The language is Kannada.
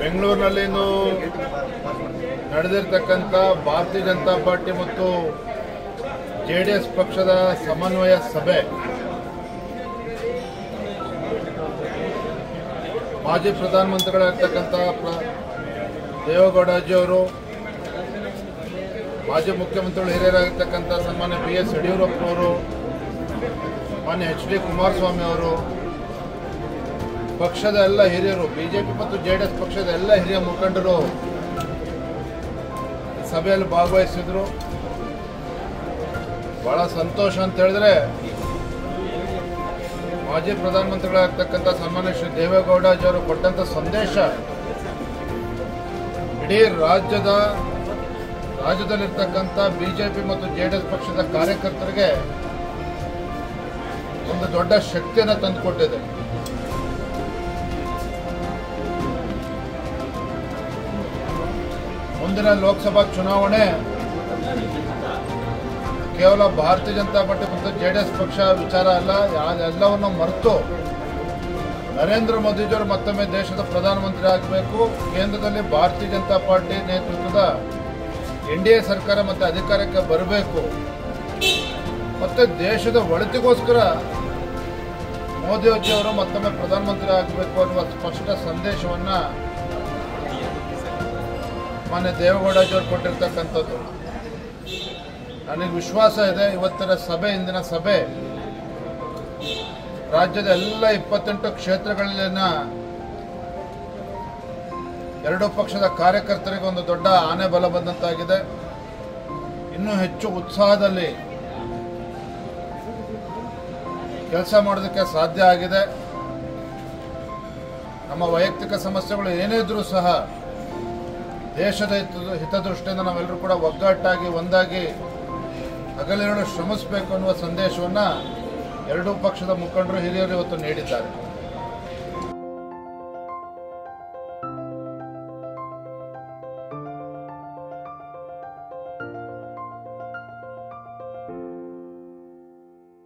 ಬೆಂಗಳೂರಿನಲ್ಲಿಂದು ನಡೆದಿರ್ತಕ್ಕಂಥ ಭಾರತೀಯ ಜನತಾ ಪಾರ್ಟಿ ಮತ್ತು ಜೆ ಡಿ ಎಸ್ ಪಕ್ಷದ ಸಮನ್ವಯ ಸಭೆ ಮಾಜಿ ಪ್ರಧಾನಮಂತ್ರಿಗಳಾಗಿರ್ತಕ್ಕಂಥ ಪ್ರ ದೇವೇಗೌಡಜಿಯವರು ಮಾಜಿ ಮುಖ್ಯಮಂತ್ರಿಗಳು ಹಿರಿಯರಾಗಿರ್ತಕ್ಕಂಥ ಸನ್ಮಾನ್ಯ ಬಿ ಎಸ್ ಯಡಿಯೂರಪ್ಪನವರು ಮಾನ್ಯ ಎಚ್ ಡಿ ಕುಮಾರಸ್ವಾಮಿ ಅವರು ಪಕ್ಷದ ಎಲ್ಲ ಹಿರಿಯರು ಬಿಜೆಪಿ ಮತ್ತು ಜೆ ಡಿ ಎಸ್ ಪಕ್ಷದ ಎಲ್ಲ ಹಿರಿಯ ಮುಖಂಡರು ಸಭೆಯಲ್ಲಿ ಭಾಗವಹಿಸಿದ್ರು ಬಹಳ ಸಂತೋಷ ಅಂತ ಹೇಳಿದ್ರೆ ಮಾಜಿ ಪ್ರಧಾನಮಂತ್ರಿಗಳಾಗಿರ್ತಕ್ಕಂಥ ಸನ್ಮಾನ್ಯ ಶ್ರೀ ದೇವೇಗೌಡಜಿಯವರು ಕೊಟ್ಟಂತ ಸಂದೇಶ ಇಡೀ ರಾಜ್ಯದ ರಾಜ್ಯದಲ್ಲಿರ್ತಕ್ಕಂಥ ಬಿಜೆಪಿ ಮತ್ತು ಜೆ ಡಿ ಎಸ್ ಪಕ್ಷದ ಕಾರ್ಯಕರ್ತರಿಗೆ ಒಂದು ದೊಡ್ಡ ಶಕ್ತಿಯನ್ನು ತಂದುಕೊಟ್ಟಿದೆ ಮುಂದಿನ ಲೋಕಸಭಾ ಚುನಾವಣೆ ಕೇವಲ ಭಾರತೀಯ ಜನತಾ ಪಾರ್ಟಿ ಮತ್ತು ಜೆ ಡಿ ಎಸ್ ಪಕ್ಷ ವಿಚಾರ ಅಲ್ಲ ಯಾ- ಎಲ್ಲವನ್ನು ಮರೆತು ನರೇಂದ್ರ ಮೋದಿಜಿಯವರು ಮತ್ತೊಮ್ಮೆ ದೇಶದ ಪ್ರಧಾನಮಂತ್ರಿ ಆಗಬೇಕು ಕೇಂದ್ರದಲ್ಲಿ ಭಾರತೀಯ ಜನತಾ ಪಾರ್ಟಿ ನೇತೃತ್ವದ ಎನ್ ಡಿ ಎ ಸರ್ಕಾರ ಮತ್ತೆ ಅಧಿಕಾರಕ್ಕೆ ಬರಬೇಕು ಮತ್ತೆ ದೇಶದ ಒಳಿತಿಗೋಸ್ಕರ ಮೋದಿಜಿಯವರು ಮತ್ತೊಮ್ಮೆ ಪ್ರಧಾನಮಂತ್ರಿ ಆಗಬೇಕು ಅನ್ನುವ ಸ್ಪಷ್ಟ ಸಂದೇಶವನ್ನ ಮಾನ್ಯ ದೇವೇಗೌಡಜಿಯವರು ಕೊಟ್ಟಿರ್ತಕ್ಕಂಥದ್ದು ನನಗೆ ವಿಶ್ವಾಸ ಇದೆ ಇವತ್ತಿನ ಸಭೆ ಇಂದಿನ ಸಭೆ ರಾಜ್ಯದ ಎಲ್ಲ ಇಪ್ಪತ್ತೆಂಟು ಕ್ಷೇತ್ರಗಳಲ್ಲಿನ ಎರಡೂ ಪಕ್ಷದ ಕಾರ್ಯಕರ್ತರಿಗೆ ಒಂದು ದೊಡ್ಡ ಆನೆ ಬಲ ಬಂದಂತಾಗಿದೆ ಇನ್ನೂ ಹೆಚ್ಚು ಉತ್ಸಾಹದಲ್ಲಿ ಕೆಲಸ ಮಾಡೋದಕ್ಕೆ ಸಾಧ್ಯ ಆಗಿದೆ ನಮ್ಮ ವೈಯಕ್ತಿಕ ಸಮಸ್ಯೆಗಳು ಏನೇ ಇದ್ರೂ ಸಹ ದೇಶದ ಹಿತ- ಹಿತದೃಷ್ಟಿಯಿಂದ ನಾವೆಲ್ಲರೂ ಕೂಡ ಒಗ್ಗಟ್ಟಾಗಿ ಒಂದಾಗಿ ಹಗಲಿರುಳು ಶ್ರಮಿಸಬೇಕು ಅನ್ನುವ ಸಂದೇಶವನ್ನು ಎರಡೂ ಪಕ್ಷದ ಮುಖಂಡರು ಹಿರಿಯರು ಇವತ್ತು ನೀಡಿದ್ದಾರೆ